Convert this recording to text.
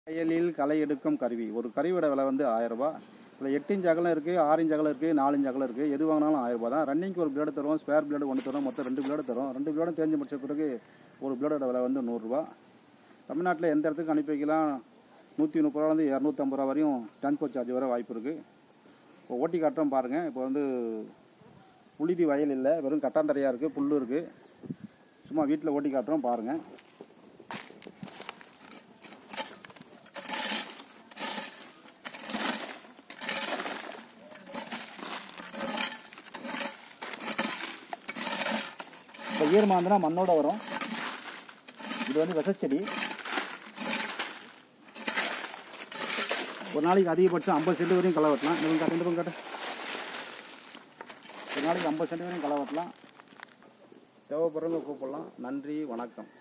வயலில் களை எடுக்கும் கருவி ஒரு கருவியோட விலை வந்து ஆயிரம் ரூபாய் இதில் எட்டு இன்ச் அகலம் இருக்குது ஆறு இன்ச் அகலம் இருக்குது நாலு இன்ச் அகலம் இருக்குது எது வாங்கினாலும் ஆயிரம் ரூபாய் தான் ரன்னிங்க்கு ஒரு பிளேடு தரும் ஸ்பேர் பிளேடு ஒன்று தரும் மொத்தம் ரெண்டு பிளேடு தரும் ரெண்டு பிளேடும் தேஞ்சு முடிச்ச பிறகு ஒரு பிளேடோட விலை வந்து நூறுரூவா தமிழ்நாட்டில் எந்த இடத்துக்கு அனுப்பி வைக்கலாம் நூற்றி முப்பது ரூபாலேருந்து இரநூத்தம்பது ரூபா வரையும் டிரான்ஸ்போர்ட் சார்ஜ் வர வாய்ப்பு இருக்குது இப்போ ஓட்டி காட்டுறோம் பாருங்கள் இப்போ வந்து புழுதி வயல் இல்லை வெறும் கட்டாந்தரையாக இருக்குது புல் இருக்குது சும்மா வீட்டில் ஓட்டி காட்டுறோம் பாருங்கள் இப்போ ஈரமாந்துனா மண்ணோட வரும் இது வந்து விசச்செடி ஒரு நாளைக்கு அதிகபட்சம் ஐம்பது சென்ட் வரையும் களை வெட்டலாம் இந்த பக்கம் காட்டு, இந்த பக்கம் காட்டு ஒரு நாளைக்கு ஐம்பது சென்ட் வரையும் களை வெட்டலாம் தேவைப்படுறவங்க கூப்பிடலாம் நன்றி வணக்கம்